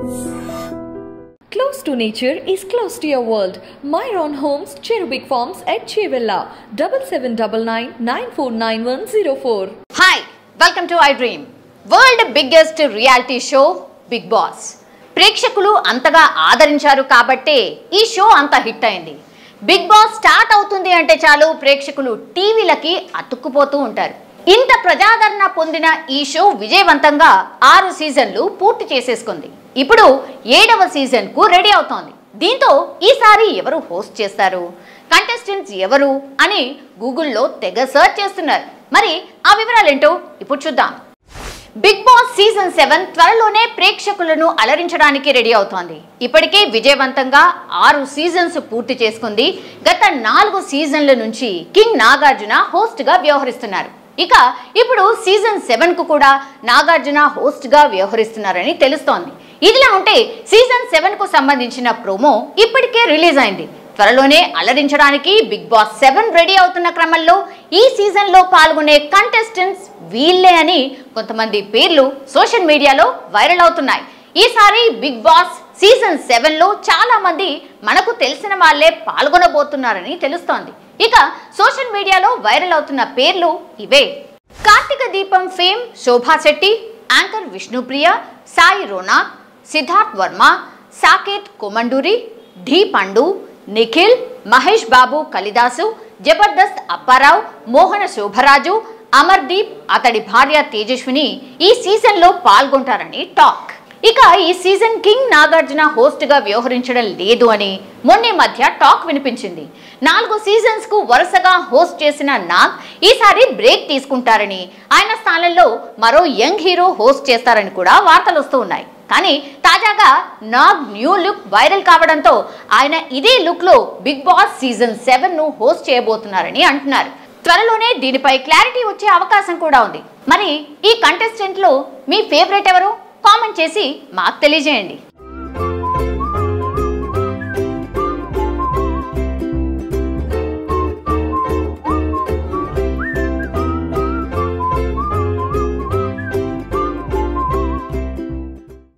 Close to nature is close to your world. Myron Homes, Cherubic Farms at Chevilla, 7799 hi welcome to iDream world biggest reality show Bigg Boss ప్రేక్షకులు అంతగా ఆదరించారు కాబట్టే ఈ show అంత hit అయింది big boss start అవుతుంది అంటే చాలు ప్రేక్షకులు టీవీలకి అతుక్కుపోతూ ఉంటారు ఇంత ప్రజాదరణ పొందిన ఈ షో విజయవంతంగా ఆరు సీజన్లు పూర్తి చేసేసుకుంది ఇప్పుడు ఏడవ సీజన్ కు రెడీ అవుతోంది దీంతో ఈసారి ఎవరు హోస్ట్ చేస్తారు కంటెస్టెంట్స్ ఎవరు అని గూగుల్లో తెగ సర్చ్ చేస్తున్నారు మరి ఆ వివరాలేంటో ఇప్పుడు చూద్దాం బిగ్ బాస్ సీజన్ సెవెన్ త్వరలోనే ప్రేక్షకులను అలరించడానికి రెడీ అవుతోంది ఇప్పటికే విజయవంతంగా ఆరు సీజన్స్ పూర్తి చేసుకుంది గత నాలుగు సీజన్ల నుంచి కింగ్ నాగార్జున హోస్ట్ గా వ్యవహరిస్తున్నారు ఇక ఇప్పుడు సీజన్ సెవెన్ కు కూడా నాగార్జున హోస్ట్ గా వ్యవహరిస్తున్నారని తెలుస్తోంది ఇదిలా ఉంటే సీజన్ సెవెన్ కు సంబంధించిన ప్రోమో ఇప్పటికే రిలీజ్ అయింది త్వరలోనే అలరించడానికి బిగ్ బాస్ సెవెన్ రెడీ అవుతున్న క్రమంలో ఈ సీజన్ లో పాల్గొనే కంటెస్టెంట్స్ వీళ్ళే అని కొంతమంది పేర్లు సోషల్ మీడియాలో వైరల్ అవుతున్నాయి ఈసారి బిగ్ బాస్ సీజన్ సెవెన్ లో చాలా మంది మనకు తెలిసిన వాళ్ళే పాల్గొనబోతున్నారని తెలుస్తోంది ఇక సోషల్ మీడియాలో వైరల్ అవుతున్న పేర్లు ఇవే కార్తీక దీపం ఫేమ్ శోభా శెట్టి యాంకర్ విష్ణుప్రియ సాయి రోనాక్ సిద్ధార్థ్ వర్మ సాకేత్ కొమండూరి ఢీ పండు నిఖిల్ మహేష్ బాబు కలిదాసు జబర్దస్త్ అప్పారావు మోహన శోభరాజు అమర్దీప్ అతడి భార్య తేజస్విని ఈ సీజన్ లో పాల్గొంటారని టాక్ ఇక ఈ సీజన్ కింగ్ నాగార్జున హోస్ట్ గా వ్యవహరించడం లేదు అని మొన్నే మధ్య టాక్ వినిపించింది నాలుగు సీజన్స్ కు వరుసగా హోస్ట్ చేసిన నాగ్ ఈసారి బ్రేక్ తీసుకుంటారని ఆయన స్థానంలో మరో యంగ్ హీరో హోస్ట్ చేస్తారని కూడా వార్తలు వస్తూ ఉన్నాయి కానీ తాజాగా నాగ్ న్యూ లుక్ వైరల్ కావడంతో ఆయన ఇదే లుక్ లో బిగ్ బాస్ సీజన్ సెవెన్ ను హోస్ట్ చేయబోతున్నారని అంటున్నారు త్వరలోనే దీనిపై క్లారిటీ వచ్చే అవకాశం కూడా ఉంది మరి ఈ కంటెస్టెంట్ లో మీ ఫేవరెట్ ఎవరు కామెంట్ చేసి మాకు తెలియజేయండి